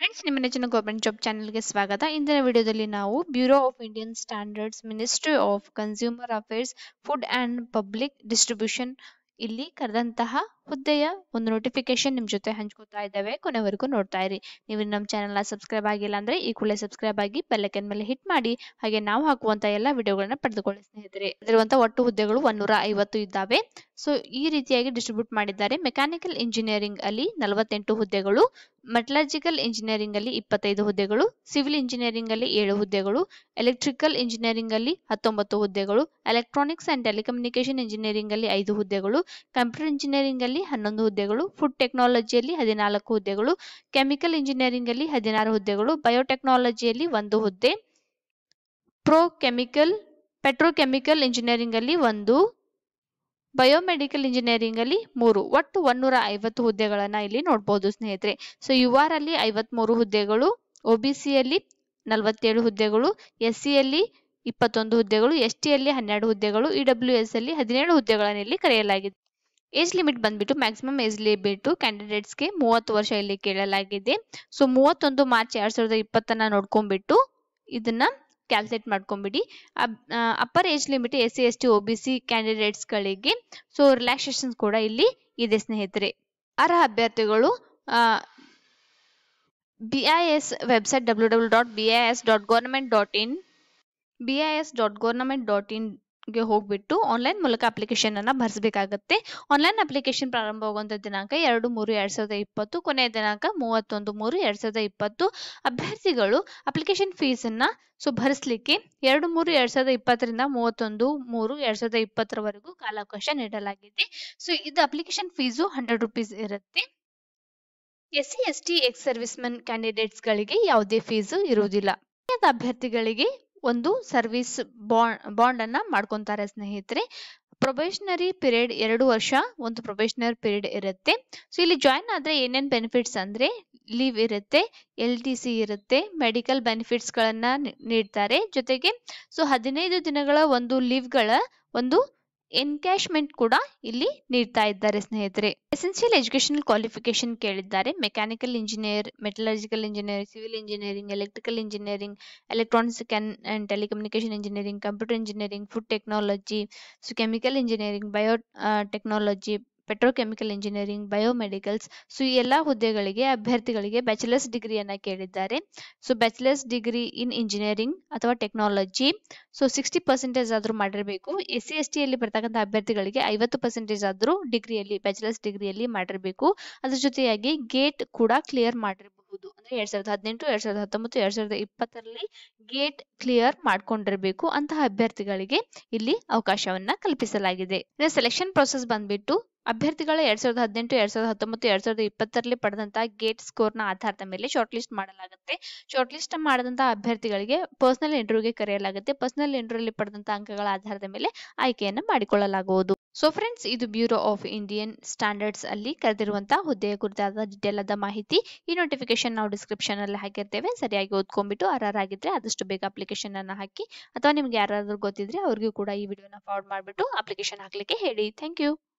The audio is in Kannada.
ಫ್ರೆಂಡ್ಸ್ ನಿಮ್ಮ ನೆಚ್ಚಿನ ಗೌರ್ಮೆಂಟ್ ಜಾಬ್ ಚಾನೆಲ್ಗೆ ಸ್ವಾಗತ ಇಂದಿನ ವಿಡಿಯೋದಲ್ಲಿ ನಾವು bureau of Indian standards ministry of consumer affairs food and public distribution ಇಲ್ಲಿ ಕರೆದಂತಹ ಹುದ್ದೆಯ ಒಂದು ನೋಟಿಫಿಕೇಶನ್ ನಿಮ್ ಜೊತೆ ಹಂಚ್ಕೋತಾ ಇದ್ದೇವೆ ಕೊನೆವರೆಗೂ ನೋಡ್ತಾ ಇರಿ ನೀವು ನಮ್ಮ ಚಾನೆಲ್ನ ಸಬ್ಸ್ಕ್ರೈಬ್ ಆಗಿಲ್ಲ ಅಂದ್ರೆ ಈ ಕೂಡಲೇ ಸಬ್ಸ್ಕ್ರೈಬ್ ಆಗಿ ಬೆಲ್ಲೈಕನ್ ಮೇಲೆ ಹಿಟ್ ಮಾಡಿ ಹಾಗೆ ನಾವು ಹಾಕುವಂತ ಎಲ್ಲ ವಿಡಿಯೋಗಳನ್ನ ಪಡೆದುಕೊಳ್ಳಿ ಸ್ನೇಹಿತರೆ ಇರುವಂತಹ ಒಟ್ಟು ಹುದ್ದೆಗಳು ಒಂದೂರ ಐವತ್ತು ಇದ್ದಾವೆ ಸೊ ಈ ರೀತಿಯಾಗಿ ಡಿಸ್ಟ್ರಿಬ್ಯೂಟ್ ಮಾಡಿದ್ದಾರೆ ಮೆಕ್ಯಾನಿಕಲ್ ಇಂಜಿನಿಯರಿಂಗ್ ಅಲ್ಲಿ ನಲವತ್ತೆಂಟು ಹುದ್ದೆಗಳು ಮೆಟಲರ್ಜಿಕಲ್ ಇಂಜಿನಿಯರಿಂಗ್ ಅಲ್ಲಿ ಇಪ್ಪತ್ತೈದು ಹುದ್ದೆಗಳು ಸಿವಿಲ್ ಇಂಜಿನಿಯರಿಂಗ್ ಅಲ್ಲಿ ಏಳು ಹುದ್ದೆಗಳು ಎಲೆಕ್ಟ್ರಿಕಲ್ ಇಂಜಿನಿಯರಿಂಗ್ ಅಲ್ಲಿ ಹತ್ತೊಂಬತ್ತು ಹುದ್ದೆಗಳು ಎಲೆಕ್ಟ್ರಾನಿಕ್ಸ್ ಅಂಡ್ ಟೆಲಿಕಮ್ಯುನಿಕೇಶನ್ ಇಂಜಿನಿಯರಿಂಗ್ ಅಲ್ಲಿ ಐದು ಹುದ್ದೆಗಳು ಕಂಪ್ಯೂಟರ್ ಇಂಜಿನಿಯರಿಂಗ್ ಅಲ್ಲಿ ಹನ್ನೊಂದು ಹುದ್ದೆಗಳು ಫುಡ್ ಟೆಕ್ನಾಲಜಿಯಲ್ಲಿ ಹದಿನಾಲ್ಕು ಹುದ್ದೆಗಳು ಕೆಮಿಕಲ್ ಇಂಜಿನಿಯರಿಂಗ್ ಅಲ್ಲಿ ಹದಿನಾರು ಹುದ್ದೆಗಳು ಬಯೋಟೆಕ್ನಾಲಜಿಯಲ್ಲಿ ಒಂದು ಹುದ್ದೆ ಪ್ರೋ ಕೆಮಿಕಲ್ ಪೆಟ್ರೋಕೆಮಿಕಲ್ ಇಂಜಿನಿಯರಿಂಗ್ ಅಲ್ಲಿ ಒಂದು ಬಯೋಮೆಡಿಕಲ್ ಇಂಜಿನಿಯರಿಂಗ್ ಅಲ್ಲಿ ಮೂರು ಒಟ್ಟು ಒನ್ನೂರ ಐವತ್ತು ಹುದ್ದೆಗಳನ್ನ ಇಲ್ಲಿ ನೋಡಬಹುದು ಸ್ನೇಹಿತರೆ ಸೊ ಯು ಆರ್ ಅಲ್ಲಿ ಐವತ್ಮೂರು ಹುದ್ದೆಗಳು ಒಬಿಸಿಯಲ್ಲಿ ನಲವತ್ತೇಳು ಹುದ್ದೆಗಳು ಎಸ್ ಸಿಯಲ್ಲಿ ಇಪ್ಪತ್ತೊಂದು ಹುದ್ದೆಗಳು ಎಸ್ ಟಿಯಲ್ಲಿ ಹನ್ನೆರಡು ಹುದ್ದೆಗಳು ಇ ಡಬ್ಲ್ಯೂ ಎಸ್ ಅಲ್ಲಿ ಹದಿನೇಳು ಹುದ್ದೆಗಳನ್ನು ಇಲ್ಲಿ ಕರೆಯಲಾಗಿದೆ ಏಜ್ ಲಿಮಿಟ್ ಬಂದ್ಬಿಟ್ಟು ಮ್ಯಾಕ್ಸಿಮಮ್ ಏಜ್ ಲಿಮಿಟ್ ಕ್ಯಾಂಡಿಡೇಟ್ಸ್ಗೆ ಮೂವತ್ತು ವರ್ಷ ಇಲ್ಲಿ ಕೇಳಲಾಗಿದೆ ಸೊ ಮೂವತ್ತೊಂದು ಮಾರ್ಚ್ ಎರಡ್ ಸಾವಿರದ ಇಪ್ಪತ್ತನ್ನ ನೋಡ್ಕೊಂಡ್ಬಿಟ್ಟು ಇದನ್ನ ಕ್ಯಾಲ್ಕುಲೇಟ್ ಮಾಡ್ಕೊಂಬಿಡಿ upper age limit S C S T O B C ಕ್ಯಾಂಡಿಡೇಟ್ಸ್ಗಳಿಗೆ ಸೊ ರಿಲ್ಯಾಕ್ಸೇಷನ್ಸ್ ಕೂಡ ಇಲ್ಲಿ ಇದೆ ಸ್ನೇಹಿತರೆ ಅರ್ಹ ಅಭ್ಯರ್ಥಿಗಳು B I S website W W dot B I S dot government dot in B I S dot government dot in ಗೆ ಹೋಗ್ಬಿಟ್ಟು ಆನ್ಲೈನ್ ಮೂಲಕ ಅಪ್ಲಿಕೇಶನ್ ಅನ್ನ ಭರಿಸಬೇಕಾಗುತ್ತೆ ಆನ್ಲೈನ್ ಅಪ್ಲಿಕೇಶನ್ ಪ್ರಾರಂಭವಾಗುವಂತ ದಿನಾಂಕ ಎರಡು ಮೂರು ಎರಡ್ ಸಾವಿರದ ಇಪ್ಪತ್ತು ಕೊನೆಯ ದಿನಾಂಕ ಮೂವತ್ತೊಂದು ಮೂರು ಎರಡ್ ಸಾವಿರದ ಇಪ್ಪತ್ತು ಅಭ್ಯರ್ಥಿಗಳು ಅಪ್ಲಿಕೇಶನ್ ಫೀಸ್ ಅನ್ನ ಸೊ ಭರಿಸಲಿಕ್ಕೆ ಎರಡು ಮೂರು ಎರಡ್ ಸಾವಿರದ ಇಪ್ಪತ್ತರಿಂದ ಮೂವತ್ತೊಂದು ಮೂರು ಎರಡ್ ಸಾವಿರದ ಇಪ್ಪತ್ತರವರೆಗೂ ಕಾಲಾವಕಾಶ ನೀಡಲಾಗಿದೆ ಸೊ ಇದು ಅಪ್ಲಿಕೇಶನ್ ಫೀಸು ಹಂಡ್ರೆಡ್ ರುಪೀಸ್ ಇರುತ್ತೆ S C S T ex servicemen candidates ಗಳಿಗೆ ಯಾವುದೇ ಫೀಸು ಇರುವುದಿಲ್ಲ ಅಭ್ಯರ್ಥಿಗಳಿಗೆ ಒಂದು ಸರ್ವಿಸ್ ಬಾಂಡ್ ಬಾಂಡ್ ಅನ್ನ ಮಾಡ್ಕೊಂತಾರೆ ಸ್ನೇಹಿತರೆ ಪ್ರೊಬೇಷನರಿ ಪೀರಿಯಡ್ ಎರಡು ವರ್ಷ ಒಂದು ಪ್ರೊಬೇಷನರಿ ಪೀರಿಯಡ್ ಇರುತ್ತೆ ಸೊ ಇಲ್ಲಿ ಜಾಯಿನ್ ಆದ್ರೆ ಏನೇನ್ ಬೆನಿಫಿಟ್ಸ್ ಅಂದ್ರೆ ಲೀವ್ ಇರುತ್ತೆ ಎಲ್ ಟಿ ಸಿ ಇರುತ್ತೆ ಮೆಡಿಕಲ್ ಬೆನಿಫಿಟ್ಸ್ ಗಳನ್ನ ನೀಡ್ತಾರೆ ಜೊತೆಗೆ ಸೊ ಹದಿನೈದು ದಿನಗಳ ಒಂದು ಲೀವ್ಗಳ ಒಂದು ಎನ್ಕ್ಯಾಶ್ಮೆಂಟ್ ಕೂಡ ಇಲ್ಲಿ ನೀಡ್ತಾ ಇದ್ದಾರೆ ಸ್ನೇಹಿತರೆ ಎಸೆನ್ಷಿಯಲ್ ಎಜುಕೇಶನಲ್ ಕ್ವಾಲಿಫಿಕೇಶನ್ ಕೇಳಿದ್ದಾರೆ mechanical engineer metallurgical engineer civil engineering electrical engineering electronics and telecommunication engineering computer engineering food technology so chemical engineering biotechnology petrochemical engineering biomedicals so ಈ ಎಲ್ಲಾ ಹುದ್ದೆಗಳಿಗೆ ಅಭ್ಯರ್ಥಿಗಳಿಗೆ ಬ್ಯಾಚುಲರ್ಸ್ ಡಿಗ್ರಿಯನ್ನ ಕೇಳಿದ್ದಾರೆ so bachelors degree in engineering ಅಥವಾ ಟೆಕ್ನಾಲಜಿ ಸೊ ಸಿಕ್ಸ್ಟಿ ಪರ್ಸೆಂಟೇಜ್ ಆದ್ರೂ ಮಾಡಿರಬೇಕು ಎಸ್ ಸಿ ಎಸ್ ಟಿಯಲ್ಲಿ ಬರ್ತಕ್ಕಂಥ ಅಭ್ಯರ್ಥಿಗಳಿಗೆ ಐವತ್ತು ಪರ್ಸೆಂಟೇಜ್ ಆದ್ರೂ ಡಿಗ್ರಿಯಲ್ಲಿ ಬ್ಯಾಚುಲರ್ಸ್ ಡಿಗ್ರಿಯಲ್ಲಿ ಮಾಡಿರಬೇಕು ಅದ್ರ ಜೊತೆಯಾಗಿ ಗೇಟ್ ಕೂಡ ಕ್ಲಿಯರ್ ಮಾಡಿರಬಹುದು ಅಂದ್ರೆ ಎರಡ್ ಸಾವಿರದ ಹದಿನೆಂಟು ಎರಡ್ ಸಾವಿರದ ಹತ್ತೊಂಬತ್ತು ಎರಡ್ ಸಾವಿರದ ಇಪ್ಪತ್ತರಲ್ಲಿ ಗೇಟ್ ಕ್ಲಿಯರ್ ಮಾಡ್ಕೊಂಡಿರಬೇಕು ಅಂತಹ ಅಭ್ಯರ್ಥಿಗಳಿಗೆ ಇಲ್ಲಿ ಅವಕಾಶವನ್ನ ಕಲ್ಪಿಸಲಾಗಿದೆ ಸೆಲೆಕ್ಷನ್ ಪ್ರೊಸೆಸ್ ಬಂದ್ಬಿಟ್ಟು ಅಭ್ಯರ್ಥಿಗಳ ಎರಡ್ ಸಾವಿರದ ಹದಿನೆಂಟು ಎರಡ್ ಸಾವಿರದ ಹತ್ತೊಂಬತ್ತು ಎರಡ್ ಸಾವಿರದ ಇಪ್ಪತ್ತರಲ್ಲಿ ಪಡೆದಂತಹ ಗೇಟ್ ಸ್ಕೋರ್ ನ ಆಧಾರದ ಮೇಲೆ ಶಾರ್ಟ್ ಲಿಸ್ಟ್ ಮಾಡಲಾಗುತ್ತೆ ಶಾರ್ಟ್ ಲಿಸ್ಟ್ ಮಾಡದಂತಹ ಅಭ್ಯರ್ಥಿಗಳಿಗೆ ಪರ್ಸನಲ್ ಇಂಟರ್ವ್ಯೂಗೆ ಕರೆಯಲಾಗುತ್ತೆ ಪರ್ಸನಲ್ ಇಂಟರ್ವ್ಯೂಲಿ ಪಡೆದಂತಹ ಅಂಕಗಳ ಆಧಾರದ ಮೇಲೆ ಆಯ್ಕೆಯನ್ನು ಮಾಡಿಕೊಳ್ಳಲಾಗುವುದು ಸೊ ಫ್ರೆಂಡ್ಸ್ ಇದು ಬ್ಯೂರೋ ಆಫ್ ಇಂಡಿಯನ್ ಸ್ಟ್ಯಾಂಡರ್ಡ್ಸ್ ಅಲ್ಲಿ ಕರೆದಿರುವಂತಹ ಹುದ್ದೆಯ ಕುರಿತಾದ ಡಿಟೇಲ್ ಆದ ಮಾಹಿತಿ ಈ ನೋಟಿಫಿಕೇಶನ್ ನಾವು ಡಿಸ್ಕ್ರಿಪ್ಷನ್ ಅಲ್ಲಿ ಹಾಕಿರ್ತೇವೆ ಸರಿಯಾಗಿ ಓದ್ಕೊಂಡ್ಬಿಟ್ಟು ಆರ್ ಆಗಿದ್ರೆ ಆದಷ್ಟು ಬೇಗ ಅಪ್ಲಿಕೇಶನ್ ಅನ್ನ ಹಾಕಿ ಅಥವಾ ನಿಮ್ಗೆ ಯಾರಾದ್ರೂ ಗೊತ್ತಿದ್ರೆ ಅವ್ರಿಗೂ ಕೂಡ ಈ ವಿಡಿಯೋನ ಫಾರ್ವರ್ಡ್ ಮಾಡಿಬಿಟ್ಟು ಅಪ್ಲಿಕೇಶನ್ ಹಾಕ್ಲಿಕ್ಕೆ ಹೇಳಿ ಥ್ಯಾಂಕ್ ಯು